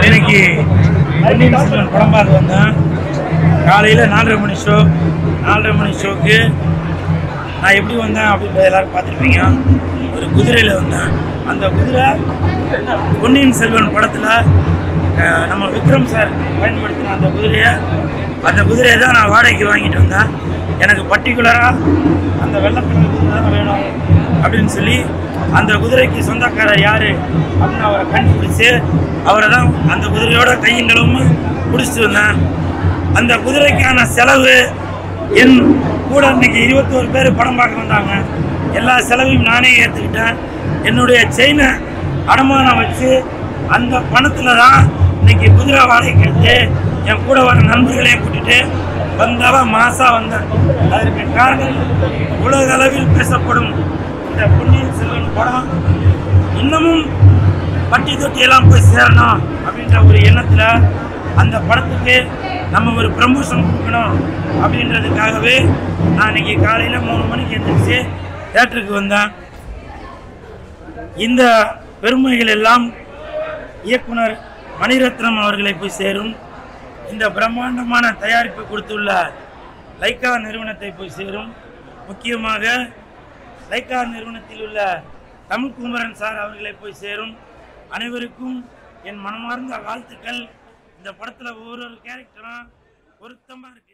இன்னைக்கு பொன்னியின் செல்வன் படம் பார்க்க வந்தேன் காலையில் நாலரை மணி ஷோ நாலரை மணி ஷோக்கு நான் எப்படி வந்தேன் அப்படின்றத எல்லாரும் பார்த்துருப்பீங்க ஒரு குதிரையில் வந்தேன் அந்த குதிரை பொன்னியின் செல்வன் படத்தில் நம்ம விக்ரம் சார் பயன்படுத்தின அந்த குதிரையை அந்த குதிரையை தான் நான் வாடகைக்கு வாங்கிட்டு வந்தேன் எனக்கு பர்டிகுலராக அந்த வெள்ளை கலர் குதிரை தான் வேணும் அப்படின்னு சொல்லி அந்த குதிரைக்கு சொந்தக்காரர் யார் அப்படின்னு அவரை கண்டுபிடிச்சு அவரை தான் அந்த குதிரையோட கையங்களும் பிடிச்சிட்டு வந்தேன் அந்த குதிரைக்கான செலவு என் கூட இன்னைக்கு இருபத்தோரு பேர் படம் பார்க்க வந்தாங்க எல்லா செலவையும் நானே ஏற்றுக்கிட்டேன் என்னுடைய செயினை அடமானம் வச்சு அந்த பணத்தில் தான் இன்னைக்கு குதிரை வாடகைக்கு எடுத்து என் கூட வர நண்பர்களையும் கூட்டிட்டு வந்தவ மாசா வந்தேன் அதற்கு காரணம் உலக அளவில் பேசப்படும் இந்த பொன்னியின் செல்வன் படம் இன்னமும் பட்டி தொட்டியெல்லாம் போய் சேரணும் அப்படின்ற ஒரு எண்ணத்தில் அந்த படத்துக்கு நம்ம ஒரு ப்ரமோஷன் கொடுக்கணும் அப்படின்றதுக்காகவே நான் இன்னைக்கு காலையில் மூணு மணிக்கு எழுந்திரிச்சு தேட்டருக்கு வந்தேன் இந்த பெருமைகள் எல்லாம் இயக்குனர் மணிரத்னம் அவர்களை போய் சேரும் இந்த பிரம்மாண்டமான தயாரிப்பு கொடுத்துள்ள லைக்கா நிறுவனத்தை போய் சேரும் முக்கியமாக லைக்கா நிறுவனத்தில் உள்ள தமிழ் குமரன் சார் அவர்களை போய் சேரும் அனைவருக்கும் என் மனமார்ந்த வாழ்த்துக்கள் இந்த படத்தில் ஒவ்வொரு கேரக்டரும் பொருத்தமாக இருக்கு